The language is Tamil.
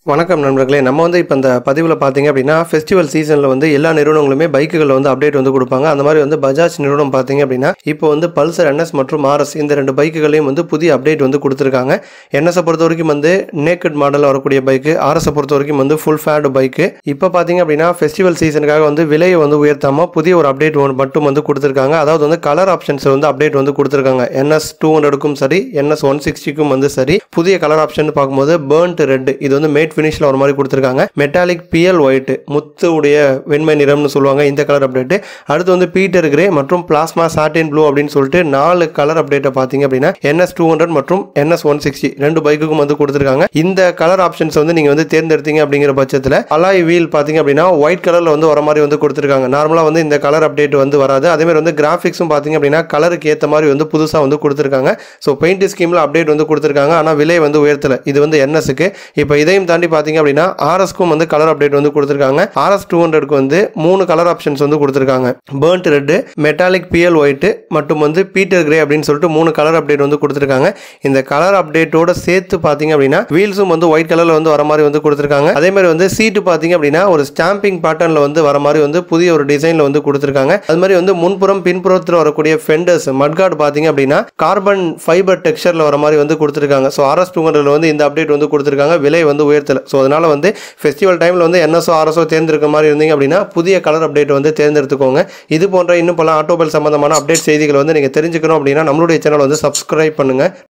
வணக்கம் நண்பர்களே நம்ம வந்து இப்போ இந்த பதிவில் பார்த்தீங்க அப்படின்னா ஃபெஸ்டிவல் சீசனில் வந்து எல்லா நிறுவனங்களுமே பைக்குகளில் வந்து அப்டேட் வந்து கொடுப்பாங்க அந்த மாதிரி வந்து பஜாஜ் நிறுவனம் பார்த்தீங்க அப்படின்னா இப்போ வந்து பல்சர் என்எஸ் மற்றும் ஆர்எஸ் இந்த ரெண்டு பைக்குகளையும் வந்து புதிய அப்டேட் வந்து கொடுத்துருக்காங்க என்எஸை பொறுத்த வரைக்கும் வந்து நேக்கட் மாடலில் வரக்கூடிய பைக்கு ஆர்எஸை பொறுத்த வரைக்கும் வந்து ஃபுல் ஃபேட் பைக்கு இப்போ பார்த்தீங்க அப்படின்னா ஃபெஸ்டிவல் சீசனுக்காக வந்து விலையை வந்து உயர்த்தாமல் புதிய ஒரு அப்டேட் ஒன்று மட்டும் வந்து கொடுத்துருக்காங்க அதாவது வந்து கலர் ஆப்ஷன்ஸ் வந்து அப்டேட் வந்து கொடுத்துருக்காங்க என்எஸ் டூ ஹண்ட்ரடுக்கும் சரி என்எஸ் ஒன் சிக்ஸ்டிக்கும் வந்து சரி புதிய கலர் ஆப்ஷன் பார்க்கும்போது பேர்ன்ட் ரெட் இது வந்து மேட் ஃபினிஷில் ஒரு மாதிரி கொடுத்துருக்காங்க மெட்டாலிக் பிஎல் ஒயிட் முத்து உடைய வெண்மை நிறம்னு சொல்லுவாங்க இந்த கலர் அப்டேட் அடுத்து வந்து பீட்டர் கிரே மற்றும் பிளாஸ்மா சாட்டின் ப்ளூ அப்படின்னு சொல்லிட்டு நாலு கலர் அப்டேட்டை பார்த்தீங்க அப்படின்னா என்எஸ் டூ ஹண்ட்ரட் மற்றும் என்எஸ் ஒன் சிக்ஸ்டி ரெண்டு பைக்குக்கும் வந்து கொடுத்துருக்காங்க இந்த கலர் ஆப்ஷன்ஸ் வந்து நீங்கள் வந்து தேர்ந்தெடுத்தீங்க அப்படிங்கிற பட்சத்தில் அலாய் வீல் பார்த்தீங்க அப்படின்னா ஒயிட் கலரில் வந்து வர மாதிரி வந்து கொடுத்துருக்காங்க நார்மலாக வந்து இந்த கலர் அப்டேட் வந்து வராது அதே மாதிரி வந்து கிராஃபிக்ஸும் பார்த்தீங்க அப்படின்னா கலருக்கு ஏற்ற மாதிரி வந்து புதுசாக வந்து கொடுத்துருக்காங்க ஸோ பெயிண்ட் ஸ்கீமில் அப்டேட் வந்து கொடுத்துருக்காங்க ஆனால் விலை வந்து உயர்த்தலை இது வந்து என்எஸ்க்கு இப்போ இதையும் தாண்டி பார்த்தீங்க அப்படின்னா ஆர்எஸ்க்கும் வந்து கலர் அப்டேட் வந்து கொடுத்துருக்காங்க ஆர்எஸ் டூ ஹண்ட்ரட்க்கு வந்து மூணு கலர் ஆப்ஷன்ஸ் வந்து கொடுத்துருக்காங்க burnt red metallic pearl white மற்றும் வந்து பீட்டர் கிரே அப்படின்னு சொல்லிட்டு மூணு கலர் அப்டேட் வந்து கொடுத்துருக்காங்க இந்த கலர் அப்டேட்டோட சேர்த்து பார்த்தீங்க அப்படின்னா வீல்ஸும் வந்து ஒயிட் கலரில் வந்து வர மாதிரி வந்து கொடுத்துருக்காங்க அதே மாதிரி வந்து சீட்டு பார்த்தீங்க அப்படின்னா ஒரு ஸ்டாம்பிங் பேட்டர்னில் வந்து வர மாதிரி வந்து புதிய ஒரு டிசைனில் வந்து கொடுத்துருக்காங்க அது மாதிரி வந்து முன்புறம் பின்புறத்தில் வரக்கூடிய ஃபெண்டர்ஸ் மட்கார்டு பார்த்தீங்க அப்படின்னா கார்பன் ஃபைபர் டெக்ஸ்சரில் வர மாதிரி வந்து கொடுத்துருக்காங்க ஸோ ஆர்எஸ் டூ ஹண்ட்ரட்ல வந்து இந்த அப்டேட் வந்து கொடுத்துருக்காங்க விலை வந்து உயர்த்தலை ஸோ அதனால வந்து ஃபெஸ்டிவல் டைமில் வந்து என்எஸ்ஓ ஆர்எஸ்ஓ தேர்ந்தெடுக்க மாதிரி இருந்தீங்க அப்படின்னா புதிய கலர் அப்டேட் வந்து தேர்ந்தெடுத்துக்கோங்க இது போன்ற இன்னும் பல ஆட்டோமொபைல் சம்பந்தமான அப்டேட் செய்திகள் வந்து நீங்கள் தெரிஞ்சுக்கணும் அப்படின்னா நம்மளுடைய சேனல் வந்து சப்ஸ்கிரைப் பண்ணுங்கள்